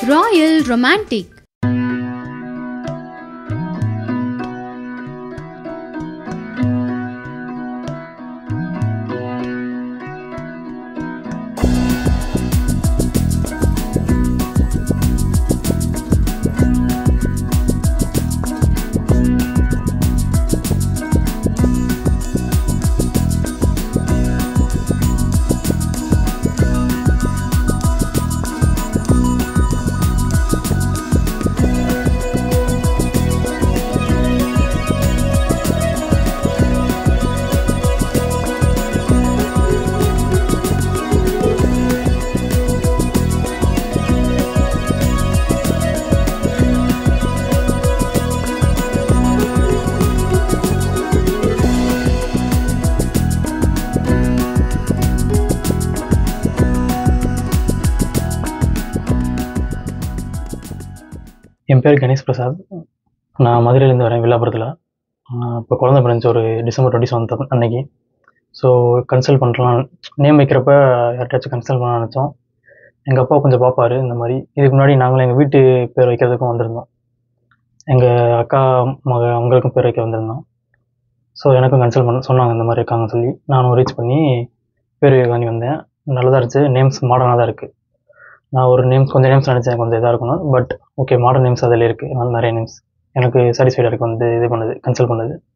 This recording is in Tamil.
Royal Romantic என் பேர் கணேஷ் பிரசாத் நான் மதுரையிலேருந்து வரேன் வில்லாபுரத்தில் இப்போ குழந்தை பிறந்துச்சு ஒரு டிசம்பர் டுவெண்ட்டி செவன்த் அன்னைக்கு ஸோ கன்சல்ட் பண்ணலாம் நேம் வைக்கிறப்ப யார்கிட்டயாச்சும் கன்சல்ட் பண்ண நினச்சோம் எங்கள் அப்பா கொஞ்சம் பார்ப்பாரு இந்த மாதிரி இதுக்கு முன்னாடி நாங்களும் எங்கள் வீட்டு பேர் வைக்கிறதுக்கும் வந்திருந்தோம் எங்கள் அக்கா மக அவங்களுக்கும் பேர் வைக்க வந்திருந்தோம் ஸோ எனக்கும் கன்சல்ட் பண்ண சொன்னாங்க இந்த மாதிரி இருக்காங்கன்னு சொல்லி நானும் ரீச் பண்ணி பேர் வைக்காண்டி வந்தேன் நல்லதாக இருந்துச்சு நேம்ஸ் மாடர்னாக தான் இருக்குது நான் ஒரு நேம்ஸ் கொஞ்சம் நேம்ஸ் நினச்சேன் கொஞ்சம் இதாக இருக்கணும் பட் ஓகே மாடர்ன் நேம்ஸ் அதில் இருக்குது அதனால நிறைய நேம்ஸ் எனக்கு சாட்டிஸ்ஃபைடாக இருக்குது வந்து இது பண்ணது கன்சல்ட் பண்ணது